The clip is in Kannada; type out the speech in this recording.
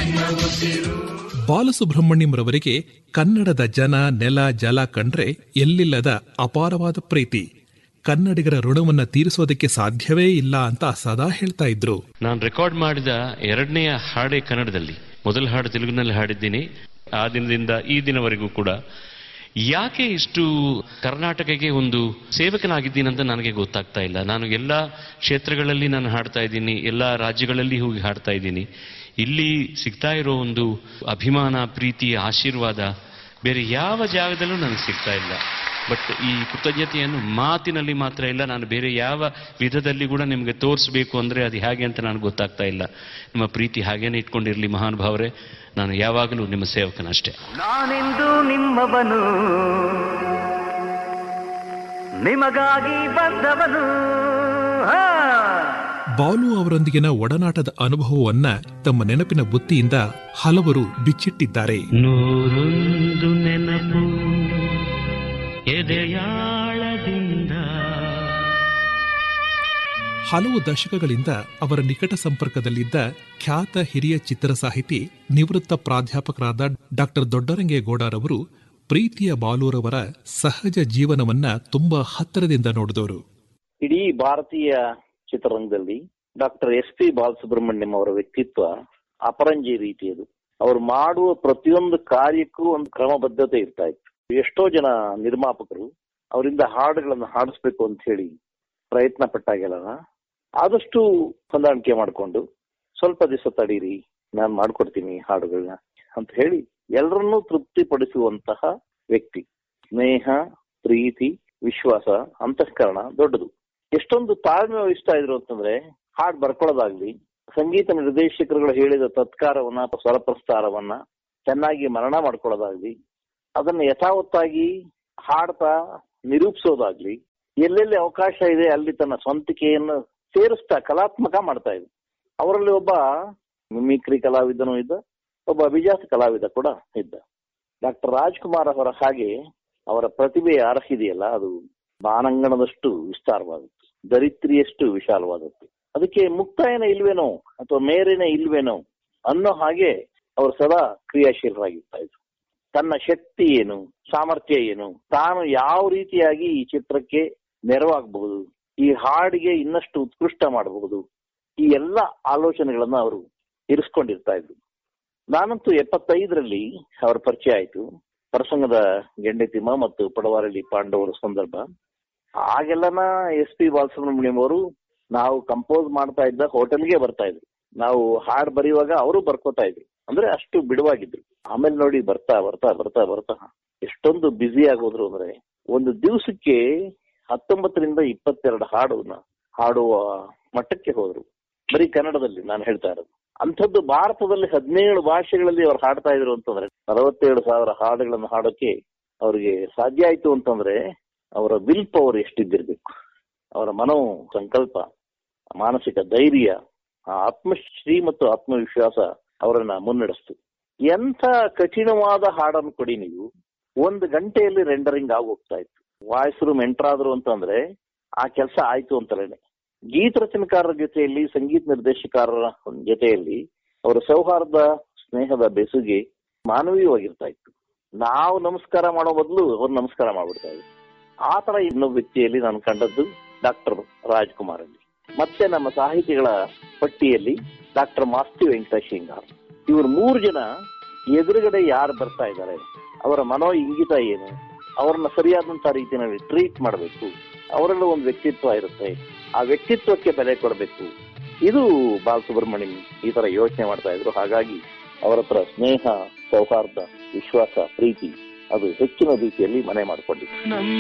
ಬಾಲಸುಬ್ರಹ್ಮಣ್ಯಂ ರವರಿಗೆ ಕನ್ನಡದ ಜನ ನೆಲ ಜಲ ಕಂಡ್ರೆ ಎಲ್ಲಿಲ್ಲದ ಅಪಾರವಾದ ಪ್ರೀತಿ ಕನ್ನಡಿಗರ ಋಣವನ್ನ ತೀರಿಸೋದಕ್ಕೆ ಸಾಧ್ಯವೇ ಇಲ್ಲ ಅಂತ ಸದಾ ಹೇಳ್ತಾ ಇದ್ರು ನಾನು ರೆಕಾರ್ಡ್ ಮಾಡಿದ ಎರಡನೆಯ ಹಾಡೇ ಕನ್ನಡದಲ್ಲಿ ಮೊದಲ ಹಾಡು ತೆಲುಗಿನಲ್ಲಿ ಹಾಡಿದ್ದೀನಿ ಆ ದಿನದಿಂದ ಈ ದಿನವರೆಗೂ ಕೂಡ ಯಾಕೆ ಇಷ್ಟು ಕರ್ನಾಟಕಕ್ಕೆ ಒಂದು ಸೇವಕನಾಗಿದ್ದೀನಂತ ನನಗೆ ಗೊತ್ತಾಗ್ತಾ ಇಲ್ಲ ನಾನು ಎಲ್ಲ ಕ್ಷೇತ್ರಗಳಲ್ಲಿ ನಾನು ಹಾಡ್ತಾ ಇದ್ದೀನಿ ಎಲ್ಲ ರಾಜ್ಯಗಳಲ್ಲಿ ಹೋಗಿ ಹಾಡ್ತಾ ಇದ್ದೀನಿ ಇಲ್ಲಿ ಸಿಗ್ತಾ ಇರೋ ಒಂದು ಅಭಿಮಾನ ಪ್ರೀತಿ ಆಶೀರ್ವಾದ ಬೇರೆ ಯಾವ ಜಾಗದಲ್ಲೂ ನನಗೆ ಸಿಗ್ತಾ ಇಲ್ಲ ಬಟ್ ಈ ಕೃತಜ್ಞತೆಯನ್ನು ಮಾತಿನಲ್ಲಿ ಮಾತ್ರ ಇಲ್ಲ ನಾನು ಬೇರೆ ಯಾವ ವಿಧದಲ್ಲಿ ಕೂಡ ನಿಮಗೆ ತೋರಿಸ್ಬೇಕು ಅಂದ್ರೆ ಅದು ಹೇಗೆ ಅಂತ ನನಗೆ ಗೊತ್ತಾಗ್ತಾ ಇಲ್ಲ ನಿಮ್ಮ ಪ್ರೀತಿ ಹಾಗೇನೆ ಇಟ್ಕೊಂಡಿರಲಿ ಮಹಾನುಭಾವರೇ ನಾನು ಯಾವಾಗಲೂ ನಿಮ್ಮ ಸೇವಕನಷ್ಟೇ ನಾನೆಂದು ನಿಮ್ಮವನು ನಿಮಗಾಗಿ ಬಂದವನು ಹಾ ಬಾಲು ಅವರೊಂದಿಗಿನ ಒಡನಾಟದ ಅನುಭವವನ್ನ ತಮ್ಮ ನೆನಪಿನ ಬುತ್ತಿಯಿಂದ ಹಲವರು ಬಿಚ್ಚಿಟ್ಟಿದ್ದಾರೆ ನೂರೊಂದು ನೆನಪು ಎದೆಯಾಳದಿಂದ ಹಲವು ದಶಕಗಳಿಂದ ಅವರ ನಿಕಟ ಸಂಪರ್ಕದಲ್ಲಿದ್ದ ಖ್ಯಾತ ಹಿರಿಯ ಚಿತ್ರ ಸಾಹಿತಿ ನಿವೃತ್ತ ಪ್ರಾಧ್ಯಾಪಕರಾದ ಡಾಕ್ಟರ್ ದೊಡ್ಡರಂಗೇಗೌಡರವರು ಪ್ರೀತಿಯ ಬಾಲೂರವರ ಸಹಜ ಜೀವನವನ್ನ ತುಂಬಾ ಹತ್ತಿರದಿಂದ ನೋಡಿದವರು ಇಡೀ ಭಾರತೀಯ ಚಿತ್ರರಂಗದಲ್ಲಿ ಡಾಕ್ಟರ್ ಎಸ್ ಪಿ ಬಾಲಸುಬ್ರಹ್ಮಣ್ಯಂ ಅವರ ವ್ಯಕ್ತಿತ್ವ ಅಪರಂಜಿ ರೀತಿಯದು ಅವ್ರು ಮಾಡುವ ಪ್ರತಿಯೊಂದು ಕಾರ್ಯಕ್ಕೂ ಒಂದು ಕ್ರಮಬದ್ಧತೆ ಇರ್ತಾ ಇತ್ತು ಎಷ್ಟೋ ಜನ ನಿರ್ಮಾಪಕರು ಅವರಿಂದ ಹಾಡುಗಳನ್ನು ಹಾಡಿಸ್ಬೇಕು ಅಂತ ಹೇಳಿ ಪ್ರಯತ್ನ ಪಟ್ಟಾಗೆಲ್ಲ ಆದಷ್ಟು ಹೊಂದಾಣಿಕೆ ಮಾಡಿಕೊಂಡು ಸ್ವಲ್ಪ ದಿವಸ ತಡೀರಿ ನಾನು ಮಾಡ್ಕೊಡ್ತೀನಿ ಹಾಡುಗಳನ್ನ ಅಂತ ಹೇಳಿ ಎಲ್ಲರನ್ನೂ ತೃಪ್ತಿಪಡಿಸುವಂತಹ ವ್ಯಕ್ತಿ ಸ್ನೇಹ ಪ್ರೀತಿ ವಿಶ್ವಾಸ ಅಂತಃಕರಣ ದೊಡ್ಡದು ಎಷ್ಟೊಂದು ತಾಳ್ಮೆ ವಹಿಸ್ತಾ ಇದ್ರು ಅಂತಂದ್ರೆ ಹಾಡ್ ಬರ್ಕೊಳ್ಳೋದಾಗ್ಲಿ ಸಂಗೀತ ನಿರ್ದೇಶಕರುಗಳು ಹೇಳಿದ ತತ್ಕಾರವನ್ನ ಸ್ವರಪ್ರಸ್ತಾರವನ್ನ ಚೆನ್ನಾಗಿ ಮರಣ ಮಾಡ್ಕೊಳ್ಳೋದಾಗ್ಲಿ ಅದನ್ನ ಯಥಾವತ್ತಾಗಿ ಹಾಡ್ತಾ ನಿರೂಪಿಸೋದಾಗ್ಲಿ ಎಲ್ಲೆಲ್ಲಿ ಅವಕಾಶ ಇದೆ ಅಲ್ಲಿ ತನ್ನ ಸ್ವಂತಿಕೆಯನ್ನು ಸೇರಿಸ್ತಾ ಕಲಾತ್ಮಕ ಮಾಡ್ತಾ ಇದ್ರು ಅವರಲ್ಲಿ ಒಬ್ಬ ಮಿಮಿಕ್ರಿ ಕಲಾವಿದನೂ ಇದ್ದ ಒಬ್ಬ ಅಭಿಜಾತ ಕಲಾವಿದ ಕೂಡ ಇದ್ದ ಡಾಕ್ಟರ್ ರಾಜ್ಕುಮಾರ್ ಅವರ ಹಾಗೆ ಅವರ ಪ್ರತಿಭೆ ಅರ್ಹಿದೆಯಲ್ಲ ಅದು ಬಾನಂಗಣದಷ್ಟು ವಿಸ್ತಾರವಾದದ್ದು ದರಿತ್ರಿಯಷ್ಟು ವಿಶಾಲವಾದದ್ದು ಅದಕ್ಕೆ ಮುಕ್ತಾಯನ ಇಲ್ವೇನೋ ಅಥವಾ ಮೇರೇನೆ ಇಲ್ವೇನೋ ಅನ್ನೋ ಹಾಗೆ ಅವರು ಸದಾ ಕ್ರಿಯಾಶೀಲರಾಗಿರ್ತಾ ಇದ್ರು ತನ್ನ ಶಕ್ತಿ ಏನು ಸಾಮರ್ಥ್ಯ ಏನು ತಾನು ಯಾವ ರೀತಿಯಾಗಿ ಈ ಚಿತ್ರಕ್ಕೆ ನೆರವಾಗಬಹುದು ಈ ಹಾಡಿಗೆ ಇನ್ನಷ್ಟು ಉತ್ಕೃಷ್ಟ ಮಾಡಬಹುದು ಈ ಎಲ್ಲ ಆಲೋಚನೆಗಳನ್ನ ಅವರು ಇರಿಸ್ಕೊಂಡಿರ್ತಾ ಇದ್ರು ನಾನಂತೂ ಎಪ್ಪತ್ತೈದರಲ್ಲಿ ಅವರ ಪರಿಚಯ ಆಯ್ತು ಪ್ರಸಂಗದ ಗೆಂಡೆತಿಮ್ಮ ಮತ್ತು ಪಡವಾರಳ್ಳಿ ಪಾಂಡವರ ಸಂದರ್ಭ ಆಗೆಲ್ಲನ ಎಸ್ ಪಿ ಬಾಲಸುಬ್ರಹ್ಮಣ್ಯಂ ಅವರು ನಾವು ಕಂಪೋಸ್ ಮಾಡ್ತಾ ಇದ್ದ ಹೋಟೆಲ್ಗೆ ಬರ್ತಾ ಇದ್ರು ನಾವು ಹಾಡ್ ಬರೆಯುವಾಗ ಅವರು ಬರ್ಕೋತಾ ಇದ್ರು ಅಂದ್ರೆ ಅಷ್ಟು ಬಿಡುವಾಗಿದ್ರು ಆಮೇಲೆ ನೋಡಿ ಬರ್ತಾ ಬರ್ತಾ ಬರ್ತಾ ಬರ್ತಾ ಎಷ್ಟೊಂದು ಬ್ಯುಸಿ ಆಗೋದ್ರು ಅಂದ್ರೆ ಒಂದು ದಿವಸಕ್ಕೆ ಹತ್ತೊಂಬತ್ತರಿಂದ ಇಪ್ಪತ್ತೆರಡು ಹಾಡನ್ನ ಹಾಡುವ ಮಟ್ಟಕ್ಕೆ ಹೋದ್ರು ಬರೀ ಕನ್ನಡದಲ್ಲಿ ನಾನು ಹೇಳ್ತಾ ಇರೋದು ಅಂಥದ್ದು ಭಾರತದಲ್ಲಿ ಹದಿನೇಳು ಭಾಷೆಗಳಲ್ಲಿ ಅವ್ರು ಹಾಡ್ತಾ ಇದ್ರು ಅಂತಂದ್ರೆ ನಲವತ್ತೇಳು ಸಾವಿರ ಹಾಡುಗಳನ್ನು ಹಾಡೋಕೆ ಅವ್ರಿಗೆ ಸಾಧ್ಯ ಆಯ್ತು ಅಂತಂದ್ರೆ ಅವರ ವಿಲ್ ಪವರ್ ಎಷ್ಟಿದ್ದಿರ್ಬೇಕು ಅವರ ಮನೋ ಸಂಕಲ್ಪ ಮಾನಸಿಕ ಧೈರ್ಯ ಆ ಆತ್ಮಶ್ರೀ ಮತ್ತು ಆತ್ಮವಿಶ್ವಾಸ ಅವರನ್ನ ಮುನ್ನಡೆಸ್ತು ಎಂಥ ಕಠಿಣವಾದ ಹಾಡನ್ನು ಕೊಡಿ ನೀವು ಒಂದು ಗಂಟೆಯಲ್ಲಿ ರೆಂಡರಿಂಗ್ ಆಗೋಗ್ತಾ ಇತ್ತು ವಾಯ್ಸ್ ರೂಮ್ ಎಂಟರ್ ಆದ್ರು ಅಂತಂದ್ರೆ ಆ ಕೆಲಸ ಆಯ್ತು ಅಂತಲೇನೆ ಗೀತ ರಚನೆಕಾರರ ಜೊತೆಯಲ್ಲಿ ಸಂಗೀತ ನಿರ್ದೇಶಕರ ಜೊತೆಯಲ್ಲಿ ಅವರ ಸೌಹಾರ್ದ ಸ್ನೇಹದ ಬೆಸುಗೆ ಮಾನವೀಯವಾಗಿರ್ತಾ ಇತ್ತು ನಾವು ನಮಸ್ಕಾರ ಮಾಡೋ ಬದಲು ಅವ್ರು ನಮಸ್ಕಾರ ಮಾಡ್ಬಿಡ್ತಾ ಇದ್ರು ಆ ತರ ಇನ್ನೊಬ್ಬ ವ್ಯಕ್ತಿಯಲ್ಲಿ ನಾನು ಕಂಡದ್ದು ಡಾಕ್ಟರ್ ರಾಜ್ಕುಮಾರ್ ಅಲ್ಲಿ ಮತ್ತೆ ನಮ್ಮ ಸಾಹಿತಿಗಳ ಪಟ್ಟಿಯಲ್ಲಿ ಡಾಕ್ಟರ್ ಮಾಸ್ತಿ ವೆಂಕಟೇಶ್ ಶಿಂಗಾರ್ ಇವರು ಮೂರು ಜನ ಎದುರುಗಡೆ ಯಾರು ಬರ್ತಾ ಇದ್ದಾರೆ ಅವರ ಮನೋ ಇಂಗಿತ ಏನು ಅವ್ರನ್ನ ಸರಿಯಾದಂತ ರೀತಿಯಲ್ಲಿ ಟ್ರೀಟ್ ಮಾಡಬೇಕು ಅವರಲ್ಲೂ ಒಂದು ವ್ಯಕ್ತಿತ್ವ ಇರುತ್ತೆ ಆ ವ್ಯಕ್ತಿತ್ವಕ್ಕೆ ಬೆಲೆ ಕೊಡಬೇಕು ಇದು ಬಾಲಸುಬ್ರಹ್ಮಣ್ಯಂ ಈ ತರ ಯೋಚನೆ ಮಾಡ್ತಾ ಇದ್ರು ಹಾಗಾಗಿ ಅವರ ಹತ್ರ ಸ್ನೇಹ ಸೌಹಾರ್ದ ವಿಶ್ವಾಸ ಪ್ರೀತಿ ಅದು ಹೆಚ್ಚಿನ ರೀತಿಯಲ್ಲಿ ಮನೆ ಮಾಡಿಕೊಂಡಿದೆ ನಮ್ಮ